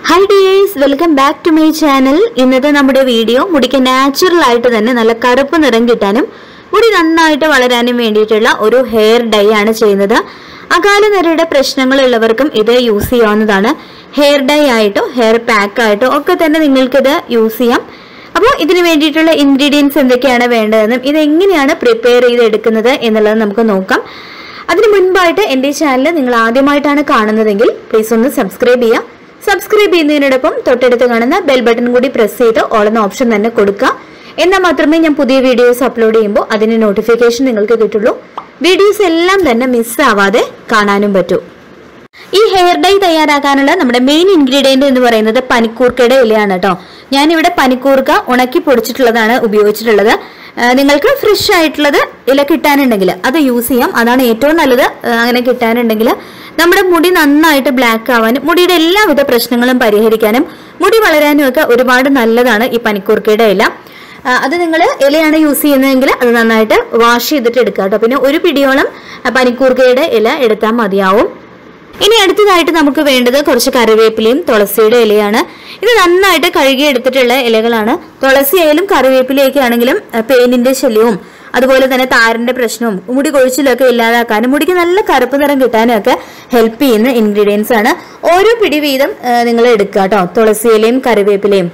Hi dears welcome back to my channel ഇന്നത്തെ നമ്മുടെ video മുടിക്ക് നാച്ചുറൽ ആയിട്ട് തന്നെ നല്ല കറുപ്പ് നിറം കിട്ടാനും മുടി നന്നായിട്ട് വളരാനും വേണ്ടിയിട്ടുള്ള ഒരു ഹെയർ ഡൈ ആണ് ചെയ്യുന്നത് അകാല നിരയുടെ പ്രശ്നങ്ങളുള്ളവർക്കും ഇത് യൂസ് ചെയ്യാവുന്നതാണ് ഹെയർ ഡൈ ആയിട്ടോ ഹെയർ പാക്ക് ആയിട്ടോ ഒക്കെ തന്നെ നിങ്ങൾക്കിത് യൂസ് ചെയ്യാം അപ്പോൾ ഇതിന് വേണ്ടിയിട്ടുള്ള ഇൻഗ്രീഡിയൻസ് എന്തൊക്കെയാണ് വേണ്ടതെന്നും ഇത് എങ്ങനെയാണ് പ്രിപ്പയർ ചെയ്തെടുക്കുന്നത് എന്നുള്ളത് നമുക്ക് നോക്കാം അതിന് മുൻപായിട്ട് എൻ്റെ ചാനൽ നിങ്ങൾ ആദ്യമായിട്ടാണ് കാണുന്നതെങ്കിൽ പ്ലീസ് ഒന്ന് സബ്സ്ക്രൈബ് ചെയ്യുക സബ്സ്ക്രൈബ് ചെയ്യുന്നതിനോടൊപ്പം തൊട്ടടുത്ത് കാണുന്ന ബെൽ ബട്ടൺ കൂടി പ്രസ് ചെയ്ത് ഓൾ എന്ന ഓപ്ഷൻ തന്നെ കൊടുക്കുക എന്നാൽ മാത്രമേ ഞാൻ പുതിയ വീഡിയോസ് അപ്ലോഡ് ചെയ്യുമ്പോൾ അതിന് നോട്ടിഫിക്കേഷൻ നിങ്ങൾക്ക് കിട്ടുള്ളൂ വീഡിയോസ് എല്ലാം തന്നെ മിസ്സാവാതെ കാണാനും പറ്റൂ ഈ ഹെയർ ഡൈ തയ്യാറാക്കാനുള്ള നമ്മുടെ മെയിൻ ഇൻഗ്രീഡിയന്റ് എന്ന് പറയുന്നത് പനിക്കൂർക്കയുടെ ഇലയാണ് കേട്ടോ ഞാനിവിടെ പനിക്കൂർക്ക ഉണക്കി പൊടിച്ചിട്ടുള്ളതാണ് ഉപയോഗിച്ചിട്ടുള്ളത് ആ, നിങ്ങൾക്ക് ഫ്രഷ് ആയിട്ടുള്ളത് ഇല കിട്ടാനുണ്ടെങ്കിൽ അത് യൂസ് ചെയ്യാം അതാണ് ഏറ്റവും നല്ലത് ആ, അങ്ങനെ കിട്ടാനുണ്ടെങ്കിൽ നമ്മുടെ മുടി നന്നായിട്ട് ബ്ലാക്ക് ആവാനും മുടിയുടെ എല്ലാവിധ പ്രശ്നങ്ങളും പരിഹരിക്കാനും മുടി വളരാനും ഒക്കെ ഒരുപാട് നല്ലതാണ് ഈ പനിക്കൂർക്കയുടെ ഇല ആ, അത് നിങ്ങൾ ഇലയാണ് യൂസ് ചെയ്യുന്നതെങ്കിൽ അത് നന്നായിട്ട് വാഷ് ചെയ്തിട്ട് എടുക്കുക കേട്ടോ പിന്നെ ഒരു പിടിയോളം ആ, പനിക്കൂർക്കയുടെ ഇല എടുത്താൽ മതിയാവും ഇനി അടുത്തതായിട്ട് നമുക്ക് വേണ്ടത് കുറച്ച് കറിവേപ്പിലയും തുളസിയുടെ ഇലയാണ് ഇത് നന്നായിട്ട് കഴുകി എടുത്തിട്ടുള്ള ഇലകളാണ് തുളസി ആയാലും കറിവേപ്പിലയൊക്കെ ആണെങ്കിലും അഹ് പേനിന്റെ ശല്യവും അതുപോലെ തന്നെ താരന്റെ പ്രശ്നവും മുടി കൊഴിച്ചിലൊക്കെ ഇല്ലാതാക്കാനും മുടിക്ക് നല്ല കറുപ്പ് നിറം കിട്ടാനും ഒക്കെ ഹെൽപ്പ് ചെയ്യുന്ന ഇൻഗ്രീഡിയൻസ് ആണ് ഓരോ പിടി വീതം നിങ്ങൾ എടുക്കുക കേട്ടോ തുളസി ഇലയും കറിവേപ്പിലയും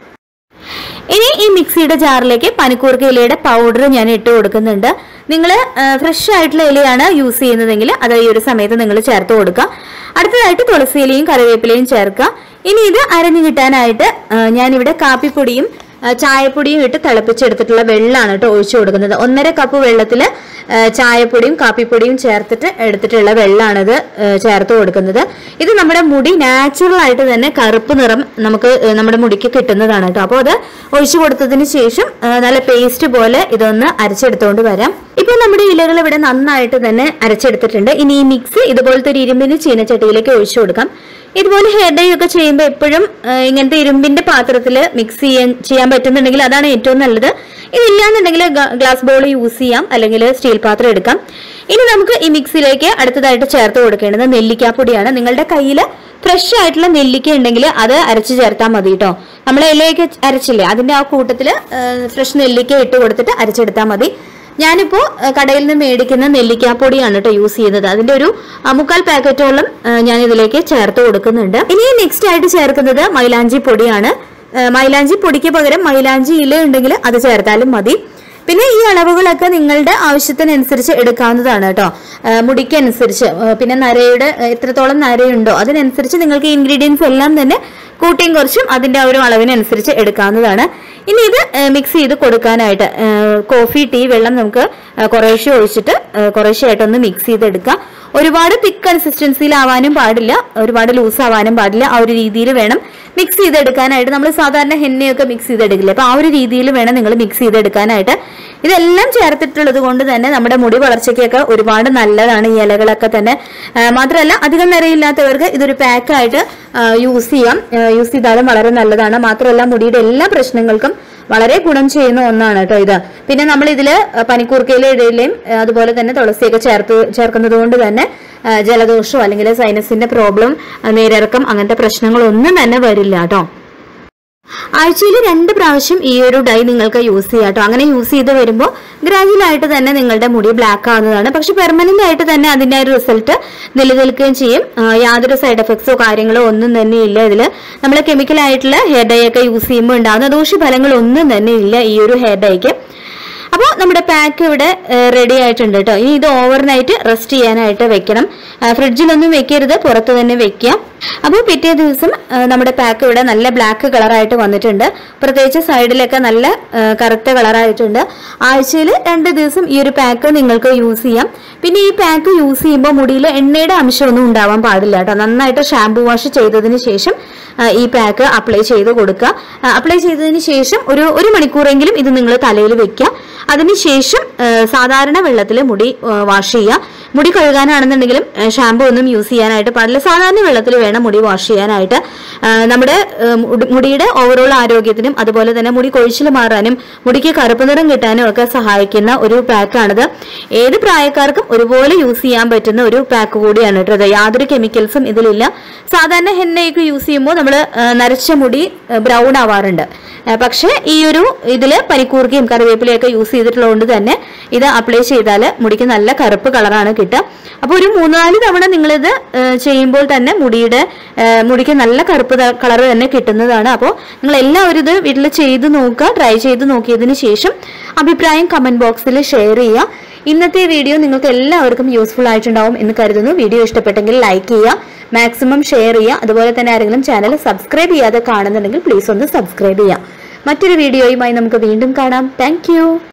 ഇനി ഈ മിക്സിയുടെ ജാറിലേക്ക് പനിക്കൂർക്ക ഇലയുടെ പൗഡർ ഞാൻ ഇട്ട് കൊടുക്കുന്നുണ്ട് നിങ്ങൾ ഫ്രഷ് ആയിട്ടുള്ള ഇലയാണ് യൂസ് ചെയ്യുന്നതെങ്കിൽ അത് ഈ ഒരു സമയത്ത് നിങ്ങൾ ചേർത്ത് കൊടുക്കുക അടുത്തതായിട്ട് തുളസി ഇലയും കറിവേപ്പിലയും ചേർക്കുക ഇനി ഇത് അരഞ്ഞു കിട്ടാനായിട്ട് ആ, ഞാനിവിടെ കാപ്പിപ്പൊടിയും ആ, ചായപ്പൊടിയും ഇട്ട് തിളപ്പിച്ചെടുത്തിട്ടുള്ള വെള്ളമാണ് കേട്ടോ ഒഴിച്ചു കൊടുക്കുന്നത് ഒന്നര കപ്പ് വെള്ളത്തിൽ ചായപ്പൊടിയും കാപ്പിപ്പൊടിയും ചേർത്തിട്ട് എടുത്തിട്ടുള്ള വെള്ളമാണിത് ആ, ചേർത്ത് കൊടുക്കുന്നത് ഇത് നമ്മുടെ മുടി നാച്ചുറൽ ആയിട്ട് തന്നെ കറുപ്പ് നിറം നമുക്ക് ആ, നമ്മുടെ മുടിക്ക് കിട്ടുന്നതാണ് കേട്ടോ അപ്പോൾ അത് ഒഴിച്ചു കൊടുത്തതിന് ശേഷം ആ, നല്ല പേസ്റ്റ് പോലെ ഇതൊന്ന് അരച്ചെടുത്തുകൊണ്ട് വരാം ഇപ്പൊ നമ്മുടെ ഇലകൾ ഇവിടെ നന്നായിട്ട് തന്നെ അരച്ചെടുത്തിട്ടുണ്ട് ഇനി ഈ മിക്സ് ഇതുപോലത്തെ ഒരു ഇരുമ്പിന് ചീനച്ചട്ടിയിലേക്ക് ഒഴിച്ചു കൊടുക്കാം ഇതുപോലെ ഹെയർ ഡൈ ഒക്കെ ചെയ്യുമ്പോൾ എപ്പോഴും ആ, ഇങ്ങനത്തെ ഇരുമ്പിന്റെ പാത്രത്തിൽ മിക്സ് ചെയ്യാൻ ചെയ്യാൻ പറ്റുന്നുണ്ടെങ്കിൽ അതാണ് ഏറ്റവും നല്ലത് ഇതില്ലാന്നുണ്ടെങ്കിൽ ഗ്ലാസ് ബോൾ യൂസ് ചെയ്യാം അല്ലെങ്കിൽ സ്റ്റീൽ പാത്രം എടുക്കാം ഇനി നമുക്ക് ഈ മിക്സിയിലേക്ക് അടുത്തതായിട്ട് ചേർത്ത് കൊടുക്കേണ്ടത് നെല്ലിക്കാപ്പൊടിയാണ് നിങ്ങളുടെ കയ്യിൽ ഫ്രഷ് ആയിട്ടുള്ള നെല്ലിക്ക ഉണ്ടെങ്കിൽ അത് അരച്ച് ചേർത്താൽ മതി കേട്ടോ നമ്മൾ ഇലയൊക്കെ അരച്ചില്ലേ അതിന്റെ ആ കൂട്ടത്തിൽ ഫ്രഷ് നെല്ലിക്ക ഇട്ട് കൊടുത്തിട്ട് അരച്ചെടുത്താൽ മതി ഞാനിപ്പോ ആ, കടയിൽ നിന്ന് മേടിക്കുന്ന നെല്ലിക്കാപ്പൊടിയാണ് കേട്ടോ യൂസ് ചെയ്യുന്നത് അതിന്റെ ഒരു ആ, മുക്കാൽ പാക്കറ്റോളം ആ, ഞാൻ ഇതിലേക്ക് ചേർത്ത് കൊടുക്കുന്നുണ്ട് ഇനി നെക്സ്റ്റ് ആയിട്ട് ചേർക്കുന്നത് മൈലാഞ്ചി പൊടിയാണ് ആ, മൈലാഞ്ചി പൊടിക്ക് പകരം മൈലാഞ്ചി ഇല ഉണ്ടെങ്കിൽ അത് ചേർത്താലും മതി പിന്നെ ഈ അളവുകളൊക്കെ നിങ്ങളുടെ ആവശ്യത്തിനനുസരിച്ച് എടുക്കാവുന്നതാണ് കേട്ടോ ആ, മുടിക്കനുസരിച്ച് ആ, പിന്നെ നരയുടെ ആ, എത്രത്തോളം നരയുണ്ടോ അതിനനുസരിച്ച് നിങ്ങൾക്ക് ഇൻഗ്രീഡിയൻസ് എല്ലാം തന്നെ കൂട്ടിയും കുറച്ചും അതിന്റെ ആ ഒരു അളവിനനുസരിച്ച് എടുക്കാവുന്നതാണ് ഇനി ഇത് മിക്സ് ചെയ്ത് കൊടുക്കാനായിട്ട് ആ, കോഫി ടീ വെള്ളം നമുക്ക് ആ, കുറേശ്ശെ ഒഴിച്ചിട്ട് ആ, കുറേശ്ശെ ആയിട്ടൊന്ന് മിക്സ് ചെയ്തെടുക്കാം ഒരുപാട് തിക്ക് കൺസിസ്റ്റൻസിയിലാവാനും പാടില്ല ഒരുപാട് ലൂസ് ആവാനും പാടില്ല ആ ഒരു രീതിയിൽ വേണം മിക്സ് ചെയ്തെടുക്കാനായിട്ട് നമ്മൾ സാധാരണ ഹെന്നയൊക്കെ മിക്സ് ചെയ്തെടുക്കില്ലേ അപ്പൊ ആ ഒരു രീതിയിൽ വേണം നിങ്ങൾ മിക്സ് ചെയ്തെടുക്കാനായിട്ട് ഇതെല്ലാം ചേർത്തിട്ടുള്ളത് കൊണ്ട് തന്നെ നമ്മുടെ മുടി വളർച്ചയ്ക്കൊക്കെ ഒരുപാട് നല്ലതാണ് ഈ ഇലകളൊക്കെ തന്നെ ആ, മാത്രമല്ല അധികം നിറയില്ലാത്തവർക്ക് ഇതൊരു പാക്കായിട്ട് യൂസ് ചെയ്യാം യൂസ് ചെയ്താലും വളരെ നല്ലതാണ് മാത്രമല്ല മുടിയുടെ എല്ലാ പ്രശ്നങ്ങൾക്കും വളരെ ഗുണം ചെയ്യുന്ന ഒന്നാണ് കേട്ടോ ഇത് പിന്നെ നമ്മൾ ഇതില് പനിക്കൂർക്കയിലെ ഇടയിലെയും ആ, അതുപോലെ തന്നെ തുളസിയൊക്കെ ചേർത്ത് ചേർക്കുന്നത് കൊണ്ട് തന്നെ ആ, ജലദോഷമോ അല്ലെങ്കിൽ സൈനസിന്റെ പ്രോബ്ലം നീരിറക്കം അങ്ങനത്തെ പ്രശ്നങ്ങളൊന്നും തന്നെ വരില്ല കേട്ടോ ആഴ്ചയിൽ രണ്ട് പ്രാവശ്യം ഈ ഒരു ഡൈ നിങ്ങൾക്ക് യൂസ് ചെയ്യാം കേട്ടോ അങ്ങനെ യൂസ് ചെയ്ത് വരുമ്പോൾ ഗ്രാജുവൽ ആയിട്ട് തന്നെ നിങ്ങളുടെ മുടി ബ്ലാക്ക് ആവുന്നതാണ് പക്ഷെ പെർമനന്റ് ആയിട്ട് തന്നെ അതിന്റെ ഒരു റിസൾട്ട് നിലനിൽക്കുകയും ചെയ്യും ആ, യാതൊരു സൈഡ് എഫക്ട്സോ കാര്യങ്ങളോ ഒന്നും തന്നെ ഇല്ല ഇതിൽ നമ്മൾ കെമിക്കൽ ആയിട്ടുള്ള ഹെയർ ഡൈ ഒക്കെ യൂസ് ചെയ്യുമ്പോൾ ഉണ്ടാകുന്ന ദൂഷ്യഫലങ്ങൾ ഒന്നും തന്നെ ഇല്ല ഈ ഒരു ഹെയർ ഡൈക്ക് അപ്പോൾ നമ്മുടെ പാക്ക് ഇവിടെ റെഡി ആയിട്ടുണ്ട് കേട്ടോ ഇനി ഇത് ഓവർനൈറ്റ് റെസ്റ്റ് ചെയ്യാനായിട്ട് വെക്കണം ആ, ഫ്രിഡ്ജിലൊന്നും വെക്കരുത് പുറത്ത് തന്നെ വെക്കുക അപ്പോൾ പിറ്റേ ദിവസം ആ, നമ്മുടെ പാക്ക് ഇവിടെ നല്ല ബ്ലാക്ക് കളറായിട്ട് വന്നിട്ടുണ്ട് പ്രത്യേകിച്ച് സൈഡിലൊക്കെ നല്ല ആ, കറുത്ത കളറായിട്ടുണ്ട് ആഴ്ചയിൽ രണ്ട് ദിവസം ഈ ഒരു പാക്ക് നിങ്ങൾക്ക് യൂസ് ചെയ്യാം പിന്നെ ഈ പാക്ക് യൂസ് ചെയ്യുമ്പോൾ മുടിയിൽ എണ്ണയുടെ അംശമൊന്നും ഉണ്ടാവാൻ പാടില്ല കേട്ടോ നന്നായിട്ട് ഷാംപൂ വാഷ് ചെയ്തതിന് ശേഷം ആ, ഈ പാക്ക് അപ്ലൈ ചെയ്ത് കൊടുക്കുക അപ്ലൈ ചെയ്തതിന് ശേഷം ഒരു ഒരു മണിക്കൂറെങ്കിലും ഇത് നിങ്ങൾ തലയിൽ വെക്കുക അതിനുശേഷം ആ, സാധാരണ വെള്ളത്തിൽ മുടി വാഷ് ചെയ്യുക മുടി കഴുകാനാണെന്നുണ്ടെങ്കിലും ഷാമ്പു ഒന്നും യൂസ് ചെയ്യാനായിട്ട് പാടില്ല സാധാരണ വെള്ളത്തിൽ വേണം മുടി വാഷ് ചെയ്യാനായിട്ട് ആ, നമ്മുടെ ഏഹ്, മുടി- മുടിയുടെ ഓവറോൾ ആരോഗ്യത്തിനും അതുപോലെ തന്നെ മുടി കൊഴിച്ചിൽ മാറാനും മുടിക്ക് കറുപ്പ് നിറം കിട്ടാനും ഒക്കെ സഹായിക്കുന്ന ഒരു പാക്കാണിത് ഏത് പ്രായക്കാർക്കും ഒരുപോലെ യൂസ് ചെയ്യാൻ പറ്റുന്ന ഒരു പാക്ക് കൂടിയാണ് കേട്ടോ ഇത്. യാതൊരു കെമിക്കൽസും ഇതിലില്ല സാധാരണ ഹെന്നയൊക്കെ യൂസ് ചെയ്യുമ്പോൾ നമ്മൾ നരച്ച മുടി ബ്രൗൺ ആവാറുണ്ട് ആ, പക്ഷേ ഈ ഒരു ഇതില് പനിക്കൂർക്കയും കറിവേപ്പിലയൊക്കെ യൂസ് ചെയ്തിട്ടുള്ളതുകൊണ്ട് തന്നെ ഇത് അപ്ലൈ ചെയ്താൽ മുടിക്ക് നല്ല കറുപ്പ് കളറാണ് കിട്ടുക അപ്പോൾ ഒരു മൂന്നാല് തവണ നിങ്ങളിത് ആ, ചെയ്യുമ്പോൾ തന്നെ മുടിയുടെ ആ, മുടിക്ക് നല്ല കറുപ്പ് കളർ തന്നെ കിട്ടുന്നതാണ് അപ്പോൾ നിങ്ങൾ എല്ലാവരും ഇത് വീട്ടിൽ ചെയ്ത് നോക്കുക ട്രൈ ചെയ്ത് നോക്കിയതിന് ശേഷം അഭിപ്രായം കമന്റ് ബോക്സിൽ ഷെയർ ചെയ്യുക ഇന്നത്തെ വീഡിയോ നിങ്ങൾക്ക് എല്ലാവർക്കും യൂസ്ഫുൾ ആയിട്ടുണ്ടാവും എന്ന് കരുതുന്നു വീഡിയോ ഇഷ്ടപ്പെട്ടെങ്കിൽ ലൈക്ക് ചെയ്യുക മാക്സിമം ഷെയർ ചെയ്യുക അതുപോലെ തന്നെ ആരെങ്കിലും ചാനൽ സബ്സ്ക്രൈബ് ചെയ്യാതെ കാണുന്നുണ്ടെങ്കിൽ പ്ലീസ് ഒന്ന് സബ്സ്ക്രൈബ് ചെയ്യുക മറ്റൊരു വീഡിയോയുമായി നമുക്ക് വീണ്ടും കാണാം താങ്ക്